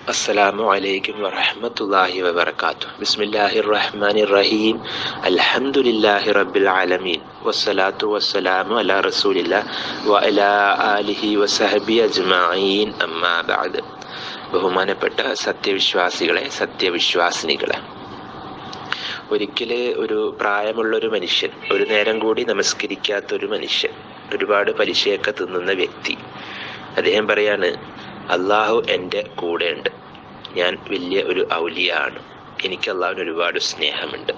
السلام عليكم ورحمة الله وبركاته بسم الله الرحمن الرحيم الحمد لله رب العالمين والصلاة والسلام على رسول الله وعلى آله وصحبه أجمعين أما بعد ബഹുമാനപ്പെട്ട സത്യവിശ്വാസികളെ സത്യവിശ്വാസിനികളെ ഒരിക്കൽ ഒരു പ്രായമുള്ള ഒരു മനുഷ്യൻ ഒരു നേരം കൂടി നമസ്കരിക്കാത്ത ഒരു മനുഷ്യൻ ഒരുപാട് പലിശയൊക്കെ തിന്നുന്ന വ്യക്തി അദ്ദേഹം പറയാണ് അള്ളാഹു എൻ്റെ കൂടെയുണ്ട് ഞാൻ വലിയ ഒരു ഔലിയാണ് എനിക്ക് അള്ളാഹുവിന് ഒരുപാട് സ്നേഹമുണ്ട്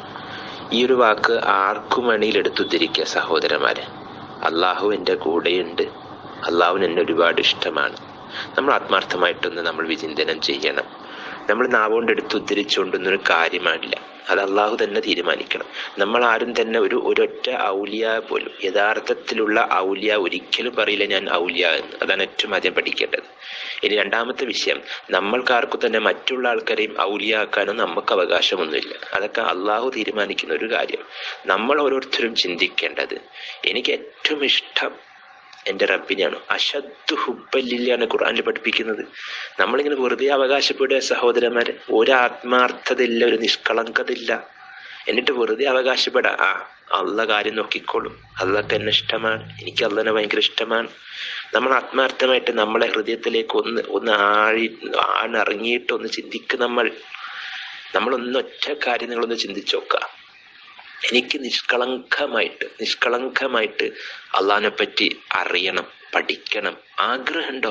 ഈ ഒരു വാക്ക് ആർക്കും വേണമെങ്കിൽ എടുത്തുദ്ധരിക്കുക സഹോദരന്മാരെ അള്ളാഹു എൻ്റെ കൂടെയുണ്ട് അള്ളാഹുവിന് എന്നെ ഒരുപാട് ഇഷ്ടമാണ് നമ്മൾ ആത്മാർത്ഥമായിട്ടൊന്ന് നമ്മൾ വിചിന്തനം ചെയ്യണം നമ്മൾ നാവുകൊണ്ട് എടുത്ത് ഉദ്ധരിച്ചുകൊണ്ടൊന്നും കാര്യമാണില്ല അത് അള്ളാഹു തന്നെ തീരുമാനിക്കണം നമ്മൾ ആരും തന്നെ ഒരു ഒരൊറ്റ ഔലിയ പോലും യഥാർത്ഥത്തിലുള്ള ഔലിയ ഒരിക്കലും പറയില്ല ഞാൻ ഔലിയ എന്ന് അതാണ് ഏറ്റവും ആദ്യം പഠിക്കേണ്ടത് ഇനി രണ്ടാമത്തെ വിഷയം നമ്മൾക്കാർക്കും തന്നെ മറ്റുള്ള ആൾക്കാരെയും ഔലിയ ആക്കാനും നമുക്ക് അവകാശമൊന്നുമില്ല അതൊക്കെ അള്ളാഹു തീരുമാനിക്കുന്ന ഒരു കാര്യം നമ്മൾ ഓരോരുത്തരും ചിന്തിക്കേണ്ടത് എനിക്ക് ഏറ്റവും ഇഷ്ടം എൻ്റെ റബ്ബിനെയാണ് അശദ്ദു ഹുബല്ലില്ലാണ് ഖുർആനിൽ പഠിപ്പിക്കുന്നത് നമ്മളിങ്ങനെ വെറുതെ അവകാശപ്പെടുക സഹോദരന്മാരെ ഒരു ആത്മാർത്ഥതയില്ല ഒരു നിഷ്കളങ്കതയില്ല എന്നിട്ട് വെറുതെ അവകാശപ്പെടാം ആ അള്ള കാര്യം നോക്കിക്കോളും അള്ളക്ക് എന്നെ ഇഷ്ടമാണ് എനിക്ക് അള്ളനെ ഭയങ്കര ഇഷ്ടമാണ് നമ്മൾ ആത്മാർത്ഥമായിട്ട് നമ്മളെ ഹൃദയത്തിലേക്ക് ഒന്ന് ഒന്ന് ആഴി ആണിറങ്ങിയിട്ട് ഒന്ന് ചിന്തിക്കുക നമ്മൾ നമ്മളൊന്ന് ഒറ്റ കാര്യം നിങ്ങളൊന്ന് ചിന്തിച്ചു നോക്കുക എനിക്ക് നിഷ്കളങ്കമായിട്ട് നിഷ്കളങ്കമായിട്ട് അള്ളഹാനെ പറ്റി അറിയണം പഠിക്കണം ആഗ്രഹമുണ്ടോ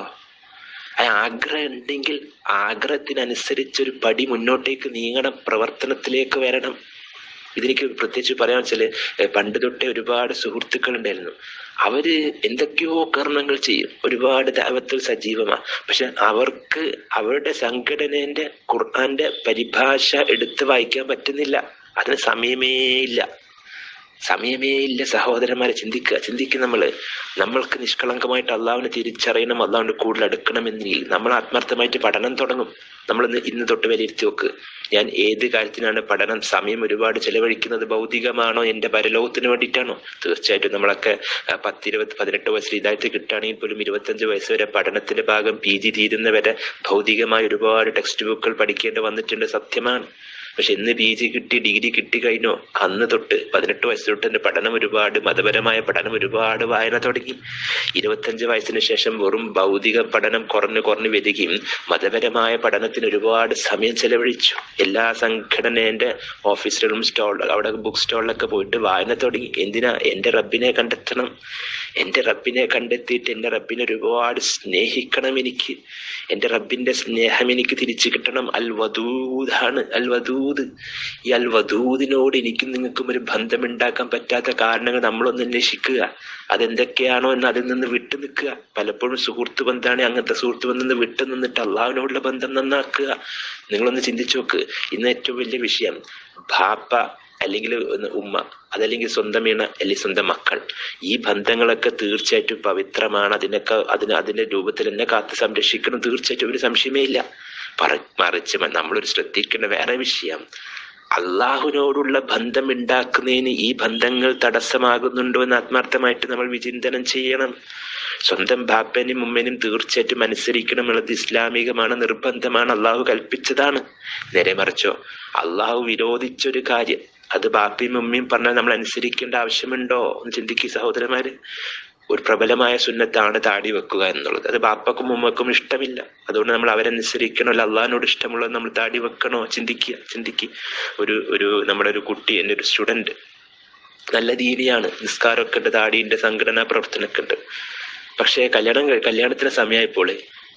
ആ ആഗ്രഹം ഉണ്ടെങ്കിൽ ആഗ്രഹത്തിനനുസരിച്ചൊരു പടി മുന്നോട്ടേക്ക് നീങ്ങണം പ്രവർത്തനത്തിലേക്ക് വരണം ഇതെനിക്ക് പ്രത്യേകിച്ച് പറയാൻ വെച്ചാല് പണ്ട് തൊട്ടേ ഒരുപാട് സുഹൃത്തുക്കൾ ഉണ്ടായിരുന്നു അവര് എന്തൊക്കെയോ കർമ്മങ്ങൾ ചെയ്യും ഒരുപാട് ദൈവത്തിൽ സജീവമാണ് പക്ഷെ അവർക്ക് അവരുടെ സംഘടനേന്റെ ഖുർആന്റെ പരിഭാഷ എടുത്ത് വായിക്കാൻ പറ്റുന്നില്ല അതിന് സമയമേ ഇല്ല സമയമേ ഇല്ല സഹോദരന്മാരെ ചിന്തിക്കുക ചിന്തിക്കുക നമ്മൾ നമ്മൾക്ക് നിഷ്കളങ്കമായിട്ട് അള്ളാവിനെ തിരിച്ചറിയണം അള്ളാവിന്റെ കൂടുതൽ അടുക്കണമെങ്കിൽ നമ്മൾ ആത്മാർത്ഥമായിട്ട് പഠനം തുടങ്ങും നമ്മൾ ഇന്ന് ഇന്ന് തൊട്ട് വിലയിരുത്തി നോക്ക് ഞാൻ ഏത് കാര്യത്തിനാണ് പഠനം സമയം ഒരുപാട് ചെലവഴിക്കുന്നത് ഭൗതികമാണോ എൻ്റെ പരലോകത്തിന് വേണ്ടിയിട്ടാണോ തീർച്ചയായിട്ടും നമ്മളൊക്കെ പത്തിരുപത് പതിനെട്ട് വയസ്സിൽ ഇതായിട്ട് കിട്ടുകയാണെങ്കിൽ പോലും ഇരുപത്തഞ്ച് വയസ്സ് വരെ പഠനത്തിന്റെ ഭാഗം പി ജി തീരുന്നവരെ ഭൗതികമായ ഒരുപാട് ടെക്സ്റ്റ് ബുക്കുകൾ പഠിക്കേണ്ടി വന്നിട്ടുണ്ട് സത്യമാണ് പക്ഷെ ഇന്ന് പി ജി കിട്ടി ഡിഗ്രി കിട്ടി കഴിഞ്ഞോ അന്ന് തൊട്ട് പതിനെട്ട് വയസ്സ് തൊട്ട് എൻ്റെ പഠനം ഒരുപാട് മതപരമായ പഠനം ഒരുപാട് വായന തുടങ്ങി ഇരുപത്തഞ്ച് വയസ്സിന് ശേഷം വെറും ഭൗതിക പഠനം കുറഞ്ഞു കുറഞ്ഞു വരികയും മതപരമായ പഠനത്തിന് ഒരുപാട് സമയം ചെലവഴിച്ചു എല്ലാ സംഘടനേന്റെ ഓഫീസുകളും സ്റ്റോൾ അവിടെ ബുക്ക് സ്റ്റോളിലൊക്കെ പോയിട്ട് വായന തുടങ്ങി എന്തിനാ എൻ്റെ റബ്ബിനെ കണ്ടെത്തണം എൻ്റെ റബ്ബിനെ കണ്ടെത്തിയിട്ട് എൻ്റെ റബ്ബിനെ ഒരുപാട് സ്നേഹിക്കണം എനിക്ക് എൻ്റെ റബ്ബിന്റെ സ്നേഹം എനിക്ക് തിരിച്ചു കിട്ടണം അൽ വധൂദാണ് അൽ വധൂദ് ഈ അൽ വധൂദിനോട് എനിക്കും നിങ്ങൾക്കും ഒരു ബന്ധമുണ്ടാക്കാൻ പറ്റാത്ത കാരണങ്ങൾ നമ്മളൊന്ന് അന്വേഷിക്കുക അതെന്തൊക്കെയാണോ എന്ന് അതിൽ നിന്ന് വിട്ടു നിൽക്കുക പലപ്പോഴും സുഹൃത്ത് ബന്ധമാണ് അങ്ങനത്തെ സുഹൃത്ത് ബന്ധം നിന്ന് വിട്ടു നിന്നിട്ട് അള്ളാഹുവിനോടുള്ള ബന്ധം നന്നാക്കുക നിങ്ങളൊന്ന് ചിന്തിച്ചു നോക്ക് ഇന്ന് ഏറ്റവും വലിയ വിഷയം ബാപ്പ അല്ലെങ്കിൽ ഉമ്മ അതല്ലെങ്കിൽ സ്വന്തം ഇണ അല്ലെങ്കിൽ സ്വന്തം മക്കൾ ഈ ബന്ധങ്ങളൊക്കെ തീർച്ചയായിട്ടും പവിത്രമാണ് അതിനൊക്കെ അതിന് അതിന്റെ രൂപത്തിൽ തന്നെ കാത്ത് സംരക്ഷിക്കണം തീർച്ചയായിട്ടും ഒരു സംശയമേ ഇല്ല പറ മറിച്ച് നമ്മളൊരു ശ്രദ്ധിക്കേണ്ട വേറെ വിഷയം അള്ളാഹുവിനോടുള്ള ബന്ധം ഉണ്ടാക്കുന്നതിന് ഈ ബന്ധങ്ങൾ തടസ്സമാകുന്നുണ്ടോ എന്ന് ആത്മാർത്ഥമായിട്ട് നമ്മൾ വിചിന്തനം ചെയ്യണം സ്വന്തം ബാപ്പനും ഉമ്മനും തീർച്ചയായിട്ടും അനുസരിക്കണം എന്നുള്ളത് ഇസ്ലാമികമാണ് നിർബന്ധമാണ് അള്ളാഹു കൽപ്പിച്ചതാണ് നേരെ മറിച്ചോ അള്ളാഹു വിരോധിച്ചൊരു കാര്യം അത് ബാപ്പയും ഉമ്മയും പറഞ്ഞാൽ നമ്മൾ അനുസരിക്കേണ്ട ആവശ്യമുണ്ടോ എന്ന് ചിന്തിക്കുക സഹോദരന്മാര് ഒരു പ്രബലമായ സുന്നത്താണ് താടി വെക്കുക എന്നുള്ളത് അത് ബാപ്പക്കും ഉമ്മക്കും ഇഷ്ടമില്ല അതുകൊണ്ട് നമ്മൾ അവരനുസരിക്കണോ അല്ല അള്ളഹാനോട് ഇഷ്ടമുള്ളത് നമ്മൾ താടി വെക്കണോ ചിന്തിക്കുക ചിന്തിക്കുക ഒരു ഒരു നമ്മുടെ ഒരു കുട്ടി എൻ്റെ ഒരു സ്റ്റുഡന്റ് നല്ല ദീനിയാണ് നിസ്കാരമൊക്കെ ഉണ്ട് താടിയുണ്ട് സംഘടനാ പ്രവർത്തനമൊക്കെ ഉണ്ട് പക്ഷേ കല്യാണം കല്യാണത്തിന് സമയമായപ്പോൾ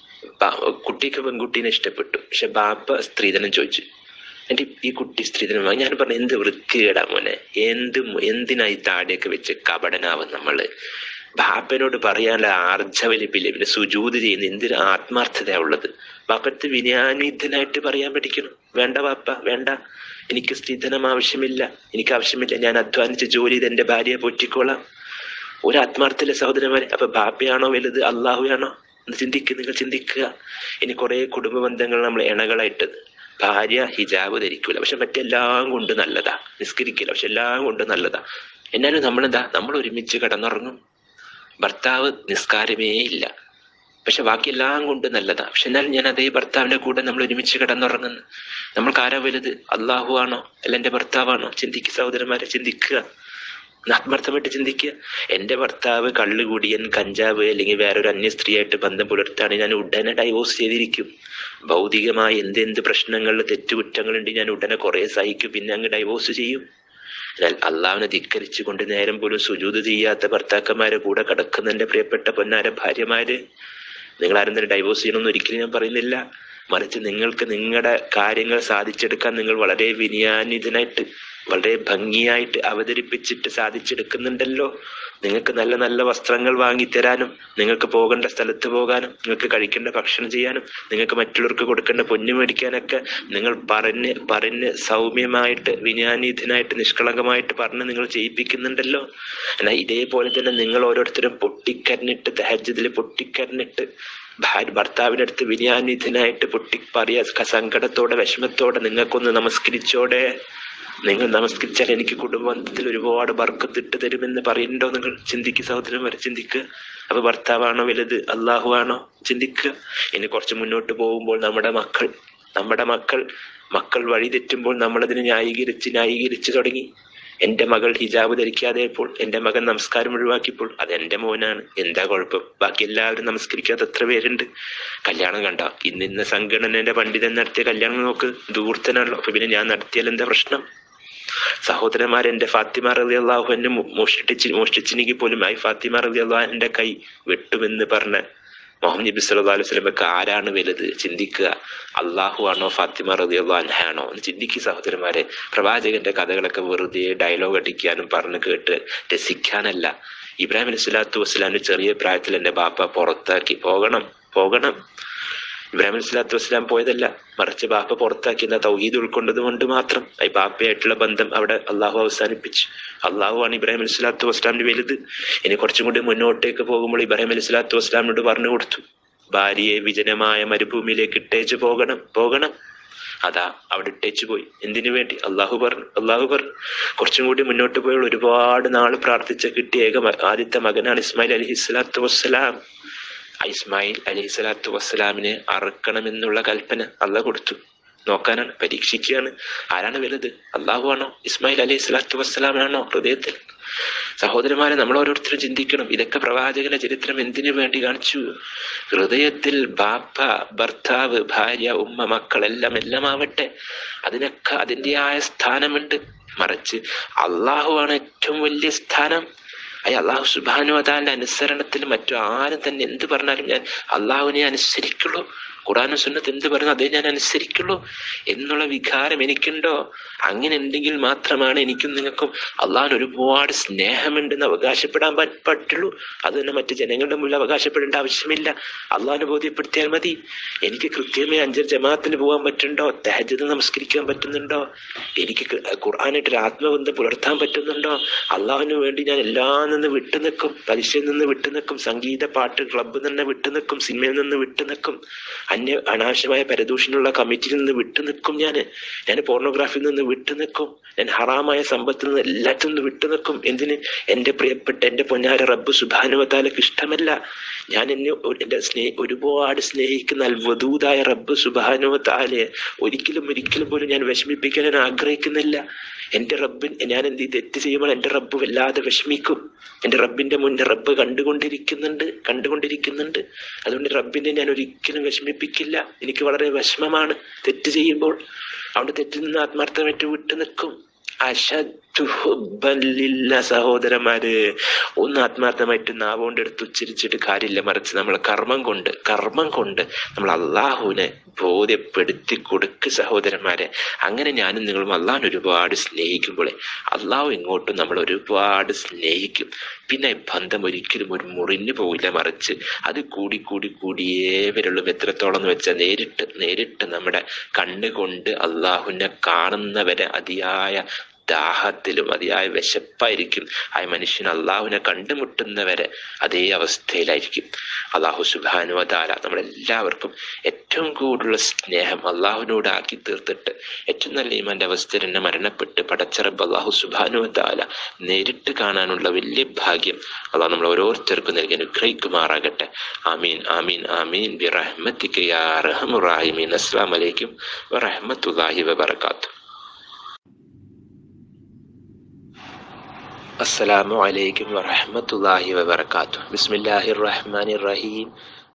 കുട്ടിക്ക് പെൺകുട്ടീനെ ഇഷ്ടപ്പെട്ടു പക്ഷെ ബാപ്പ സ്ത്രീധനം ചോദിച്ചു എൻ്റെ ഈ കുട്ടി സ്ത്രീധനം ഞാൻ പറഞ്ഞു എന്ത് വൃത്തികേടാ മോനെ എന്ത് എന്തിനാ ഈ താടിയൊക്കെ വെച്ച് കപടനാവും നമ്മള് ബാപ്പനോട് പറയാനുള്ള ആർജവലിപ്പില്ല പിന്നെ സുജൂത് ചെയ്യുന്ന എന്തിന് ആത്മാർത്ഥതയാ ഉള്ളത് ബാപ്പത്ത് വിനയാന്വിതനായിട്ട് പറയാൻ പഠിക്കണം വേണ്ട ബാപ്പ വേണ്ട എനിക്ക് സ്ത്രീധനം ആവശ്യമില്ല എനിക്ക് ആവശ്യമില്ല ഞാൻ അധ്വാനിച്ച് ജോലി ചെയ്ത് എൻ്റെ ഭാര്യയെ പൊറ്റിക്കോളാം ഒരു ആത്മാർത്ഥിലെ സഹോദരന്മാരെ അപ്പൊ ബാപ്പയാണോ വലുത് അള്ളാഹുയാണോ എന്ന് ചിന്തിക്കുക നിങ്ങൾ ചിന്തിക്കുക ഇനി കുറെ കുടുംബ ബന്ധങ്ങൾ നമ്മൾ ഇണകളായിട്ടത് ഭാര്യ ഹിജാബ് ധരിക്കൂല പക്ഷെ മറ്റെല്ലാം കൊണ്ട് നല്ലതാ നിസ്കരിക്കില്ല പക്ഷെ എല്ലാം കൊണ്ട് നല്ലതാ എന്നാലും നമ്മളെന്താ നമ്മൾ ഒരുമിച്ച് കിടന്നുറങ്ങും ഭർത്താവ് നിസ്കാരമേ ഇല്ല പക്ഷെ ബാക്കിയെല്ലാം കൊണ്ട് നല്ലതാ പക്ഷെ എന്നാലും ഞാൻ അതേ ഭർത്താവിന്റെ കൂടെ നമ്മൾ ഒരുമിച്ച് കിടന്നുറങ്ങുന്നു നമ്മൾക്ക് ആരാ വലുത് അള്ളാഹു ആണോ അല്ല എന്റെ ഭർത്താവാണോ ചിന്തിക്കുക സഹോദരന്മാരെ ചിന്തിക്കുക ആത്മാർത്ഥമായിട്ട് ചിന്തിക്കുക എന്റെ ഭർത്താവ് കള്ളുകൂടിയൻ കഞ്ചാവ് അല്ലെങ്കിൽ വേറൊരു അന്യ സ്ത്രീയായിട്ട് ബന്ധം പുലർത്താണ് ഞാൻ ഉടനെ ഡൈവോഴ്സ് ചെയ്തിരിക്കും ഭൗതികമായ എന്തെന്ത് പ്രശ്നങ്ങളിൽ തെറ്റുകുറ്റങ്ങളുണ്ട് ഞാൻ ഉടനെ കുറെ സഹിക്കും പിന്നെ അങ്ങ് ഡൈവോഴ്സ് ചെയ്യും എന്നാൽ അള്ളാവിനെ ധിക്കരിച്ചു കൊണ്ട് നേരം പോലും സുജൂത് ചെയ്യാത്ത ഭർത്താക്കന്മാരെ കൂടെ കിടക്കുന്ന എന്റെ പ്രിയപ്പെട്ട പൊന്നാര ഭാര്യമാര് നിങ്ങൾ ആരും തന്നെ ഡൈവോഴ്സ് ചെയ്യണമെന്ന് ഒരിക്കലും ഞാൻ പറയുന്നില്ല മറിച്ച് നിങ്ങൾക്ക് നിങ്ങളുടെ കാര്യങ്ങൾ സാധിച്ചെടുക്കാൻ നിങ്ങൾ വളരെ വിനയാന്വിതനായിട്ട് വളരെ ഭംഗിയായിട്ട് അവതരിപ്പിച്ചിട്ട് സാധിച്ചെടുക്കുന്നുണ്ടല്ലോ നിങ്ങൾക്ക് നല്ല നല്ല വസ്ത്രങ്ങൾ വാങ്ങിത്തരാനും നിങ്ങൾക്ക് പോകേണ്ട സ്ഥലത്ത് പോകാനും നിങ്ങൾക്ക് കഴിക്കേണ്ട ഭക്ഷണം ചെയ്യാനും നിങ്ങൾക്ക് മറ്റുള്ളവർക്ക് കൊടുക്കേണ്ട പൊന്നു മേടിക്കാനൊക്കെ നിങ്ങൾ പറഞ്ഞ് പറഞ്ഞ് സൗമ്യമായിട്ട് വിനയാനീതനായിട്ട് നിഷ്കളങ്കമായിട്ട് പറഞ്ഞ് നിങ്ങൾ ചെയ്യിപ്പിക്കുന്നുണ്ടല്ലോ എന്നാൽ ഇതേപോലെ തന്നെ നിങ്ങൾ ഓരോരുത്തരും പൊട്ടിക്കരഞ്ഞിട്ട് തഹജതിൽ പൊട്ടിക്കരഞ്ഞിട്ട് ഭാര്യ ഭർത്താവിൻ്റെ അടുത്ത് വിനയാനിധനായിട്ട് പൊട്ടി പറയാ സങ്കടത്തോടെ വിഷമത്തോടെ നിങ്ങൾക്കൊന്ന് നമസ്കരിച്ചോടെ നിങ്ങൾ നമസ്കരിച്ചാൽ എനിക്ക് കുടുംബത്തിൽ ഒരുപാട് ബർക്കത്തിട്ട് തരുമെന്ന് പറയുന്നുണ്ടോ നിങ്ങൾ ചിന്തിക്കുക സഹോദരൻ വരെ ചിന്തിക്കുക അപ്പൊ ഭർത്താവാണോ വലുത് അള്ളാഹു ആണോ ചിന്തിക്കുക ഇനി കുറച്ച് മുന്നോട്ട് പോകുമ്പോൾ നമ്മുടെ മക്കൾ നമ്മുടെ മക്കൾ മക്കൾ വഴി തെറ്റുമ്പോൾ നമ്മളതിനെ ന്യായീകരിച്ച് ന്യായീകരിച്ച് തുടങ്ങി എന്റെ മകൾ ഹിജാബ് ധരിക്കാതെയപ്പോൾ എന്റെ മകൻ നമസ്കാരം ഒഴിവാക്കിയപ്പോൾ അത് എന്റെ മോനാണ് എന്താ കുഴപ്പം ബാക്കി എല്ലാവരും നമസ്കരിക്കാത്ത എത്ര പേരുണ്ട് കല്യാണം കണ്ട ഇന്ന് ഇന്ന സംഘടനയുടെ പണ്ഡിതൻ നടത്തിയ കല്യാണം നോക്ക് ദൂർത്തനാണല്ലോ അപ്പൊ പിന്നെ ഞാൻ നടത്തിയാൽ എന്താ പ്രശ്നം സഹോദരന്മാർ എന്റെ ഫാത്തിമ റലി അള്ളാഹു എന്നെ മോഷ്ടിച്ച് മോഷ്ടിച്ചെനിക്ക് പോലും ആയി ഫാത്തിമ റലി അള്ളാഹിന്റെ കൈ വെട്ടുമെന്ന് പറഞ്ഞ മുഹമ്മദ് നബി സല്ലല്ലാഹു അലൈഹി വസല്ലമക്ക് ആരാണ് വലുത് ചിന്തിക്കുക അള്ളാഹു ആണോ ഫാത്തിമ റതി അൻഹാണോ എന്ന് ചിന്തിക്കുക സഹോദരന്മാരെ പ്രവാചകന്റെ കഥകളൊക്കെ വെറുതെ ഡയലോഗ് അടിക്കാനും പറഞ്ഞു കേട്ട് രസിക്കാനല്ല ഇബ്രാഹിം അലൈഹി സ്വലാത്തു വസ്സലാമിന്റെ ചെറിയ പ്രായത്തിൽ എന്റെ ബാപ്പ പുറത്താക്കി പോകണം പോകണം ഇബ്രാഹിം അലൈഹി സ്വലാത്തു വസ്സലാം പോയതല്ല മറിച്ച് ബാപ്പ പുറത്താക്കി എന്ന തൗഹീദ് ഉൾക്കൊണ്ടത് കൊണ്ട് മാത്രം ഈ ബാപ്പയായിട്ടുള്ള ബന്ധം അവിടെ അള്ളാഹു അവസാനിപ്പിച്ചു അള്ളാഹു ആണ് ഇബ്രാഹിം അലൈഹി സ്വലാത്തു വസ്സലാമിന്റെ വലുത് ഇനി കുറച്ചും കൂടി മുന്നോട്ടേക്ക് പോകുമ്പോൾ ഇബ്രാഹിം അലൈഹി സ്വലാത്തു വസ്സലാമിനോട് പറഞ്ഞു കൊടുത്തു ഭാര്യയെ വിജനമായ മരുഭൂമിയിലേക്ക് ഇട്ടേച്ച് പോകണം പോകണം അതാ അവിടെ ഇട്ടേച്ചു പോയി എന്തിനു വേണ്ടി അള്ളാഹു പറഞ്ഞു അള്ളാഹു പറഞ്ഞു കുറച്ചും കൂടി മുന്നോട്ട് പോയുള്ള ഒരുപാട് നാൾ പ്രാർത്ഥിച്ച കിട്ടിയ ഏക ആദ്യത്തെ മകനാണ് ഇസ്മായിൽ അലഹി സ്വലാത്തു വസ്സലാം ഇസ്മായിൽ അലഹി സ്വലാത്തു വസ്സലാമിനെ അറുക്കണമെന്നുള്ള കൽപ്പന അള്ള കൊടുത്തു നോക്കാനാണ് പരീക്ഷിക്കുകയാണ് ആരാണ് വലുത് അള്ളാഹു ആണോ ഇസ്മായിൽ അലൈഹി സ്വലാത്തു വസ്സലാമാണോ ഹൃദയത്തിൽ സഹോദരന്മാരെ നമ്മൾ ഓരോരുത്തരും ചിന്തിക്കണം ഇതൊക്കെ പ്രവാചകന്റെ ചരിത്രം എന്തിനു വേണ്ടി കാണിച്ചു ഹൃദയത്തിൽ ബാപ്പ ഭർത്താവ് ഭാര്യ ഉമ്മ മക്കളെല്ലാം എല്ലാം ആവട്ടെ അതിനൊക്കെ അതിൻ്റെതായ സ്ഥാനമുണ്ട് മറിച്ച് അള്ളാഹുവാണ് ഏറ്റവും വലിയ സ്ഥാനം അയ്യ അള്ളാഹു സുബാനു അതാന്റെ അനുസരണത്തിൽ മറ്റു ആരും തന്നെ എന്ത് പറഞ്ഞാലും ഞാൻ അള്ളാഹുവിനെ അനുസരിക്കുള്ളൂ ഖുറാനും സുന്നത്ത് എന്ത് പറയുന്നു അതേ ഞാൻ അനുസരിക്കുള്ളൂ എന്നുള്ള വികാരം എനിക്കുണ്ടോ അങ്ങനെ ഉണ്ടെങ്കിൽ മാത്രമാണ് എനിക്കും നിങ്ങൾക്കും അള്ളാഹിന് ഒരുപാട് സ്നേഹമുണ്ടെന്ന് അവകാശപ്പെടാൻ പറ്റുള്ളൂ അത് തന്നെ മറ്റു ജനങ്ങളുടെ മുന്നിൽ അവകാശപ്പെടേണ്ട ആവശ്യമില്ല അള്ളാഹിന് ബോധ്യപ്പെടുത്തിയാൽ മതി എനിക്ക് കൃത്യമായി അഞ്ചര ജമാഅത്തിന് പോകാൻ പറ്റുന്നുണ്ടോ തഹജത് നമസ്കരിക്കാൻ പറ്റുന്നുണ്ടോ എനിക്ക് ഖുർആാനായിട്ട് ഒരു ആത്മബന്ധം പുലർത്താൻ പറ്റുന്നുണ്ടോ അള്ളാഹുവിന് വേണ്ടി ഞാൻ എല്ലാം നിന്ന് വിട്ടു നിൽക്കും പലിശയിൽ നിന്ന് വിട്ടു നിൽക്കും സംഗീത പാട്ട് ക്ലബ്ബിൽ നിന്ന് വിട്ടു നിൽക്കും സിനിമയിൽ നിന്ന് വിട്ടു നിൽക്കും അന്യ അനാവശ്യമായ പരദൂഷണമുള്ള കമ്മിറ്റിയിൽ നിന്ന് വിട്ടു നിൽക്കും ഞാൻ ഞാൻ പോർണോഗ്രാഫിയിൽ നിന്ന് വിട്ടു നിൽക്കും ഞാൻ ഹറാമായ സമ്പത്തിൽ നിന്ന് എല്ലാത്തിൽ നിന്ന് വിട്ടു നിൽക്കും എന്തിന് എൻ്റെ പ്രിയപ്പെട്ട എൻ്റെ പൊന്നാര റബ്ബ് സുബാനുവത്താലക്ക് ഇഷ്ടമല്ല ഞാൻ എന്നെ എൻ്റെ സ്നേഹ ഒരുപാട് സ്നേഹിക്കുന്ന അൽവദൂതായ റബ്ബ് സുബാനുവത്താലെ ഒരിക്കലും ഒരിക്കലും പോലും ഞാൻ വിഷമിപ്പിക്കാൻ ഞാൻ ആഗ്രഹിക്കുന്നില്ല എൻ്റെ റബ്ബിൻ ഞാൻ എന്ത് തെറ്റ് ചെയ്യുമ്പോൾ എൻ്റെ റബ്ബ് വല്ലാതെ വിഷമിക്കും എൻ്റെ റബ്ബിന്റെ മുന്നേ റബ്ബ് കണ്ടുകൊണ്ടിരിക്കുന്നുണ്ട് കണ്ടുകൊണ്ടിരിക്കുന്നുണ്ട് അതുകൊണ്ട് റബ്ബിനെ ഞാൻ ഒരിക്കലും വിഷമിപ്പിക്കില്ല എനിക്ക് വളരെ വിഷമമാണ് തെറ്റ് ചെയ്യുമ്പോൾ അവിടെ തെറ്റിൽ നിന്ന് ആത്മാർത്ഥമായിട്ട് വിട്ടു നിൽക്കും അശുബല്ല സഹോദരന്മാര് ഒന്ന് ആത്മാർത്ഥമായിട്ട് നാവുകൊണ്ട് എടുത്ത് ഉച്ചരിച്ചിട്ട് കാര്യമില്ല മറിച്ച് നമ്മൾ കർമ്മം കൊണ്ട് കർമ്മം കൊണ്ട് നമ്മൾ അള്ളാഹുവിനെ ബോധ്യപ്പെടുത്തി കൊടുക്ക് സഹോദരന്മാരെ അങ്ങനെ ഞാനും നിങ്ങളും അള്ളാഹിനെ ഒരുപാട് സ്നേഹിക്കുമ്പോഴേ അള്ളാഹു ഇങ്ങോട്ടും നമ്മൾ ഒരുപാട് സ്നേഹിക്കും പിന്നെ ബന്ധം ഒരിക്കലും ഒരു മുറിഞ്ഞു പോകില്ല മറിച്ച് അത് കൂടി കൂടി കൂടിയേ വരുള്ളൂ എത്രത്തോളം എന്ന് വെച്ചാൽ നേരിട്ട് നേരിട്ട് നമ്മുടെ കണ്ണുകൊണ്ട് അള്ളാഹുവിനെ കാണുന്നവരെ അതിയായ ദാഹത്തിലും അതിയായ വിശപ്പായിരിക്കും ആ മനുഷ്യൻ അള്ളാഹുവിനെ കണ്ടുമുട്ടുന്നവരെ അതേ അവസ്ഥയിലായിരിക്കും അള്ളാഹു സുബാനുവതാല നമ്മളെല്ലാവർക്കും ഏറ്റവും കൂടുതലുള്ള സ്നേഹം അള്ളാഹുവിനോട് ആക്കി തീർത്തിട്ട് ഏറ്റവും നല്ല ഈമാന്റെ അവസ്ഥയിൽ തന്നെ മരണപ്പെട്ട് പടച്ചറബ് അള്ളാഹു സുബാനുവതാല നേരിട്ട് കാണാനുള്ള വലിയ ഭാഗ്യം അള്ളാഹു നമ്മൾ ഓരോരുത്തർക്കും നൽകി അനുഗ്രഹിക്കുമാറാകട്ടെ ആമീൻ ആമീൻ ആമീൻ ബി റഹ്മത്തിക്ക് യാ റഹമുറാഹിമീൻ അസ്സാം വലൈക്കും വറഹമത്തുല്ലാഹി വബർക്കാത്തു അസ്സലാമു അലൈക്കും വറഹമത്തുല്ലാഹി വബർക്കാത്തു ബിസ്മില്ലാഹിർ റഹ്മാനിർ റഹീം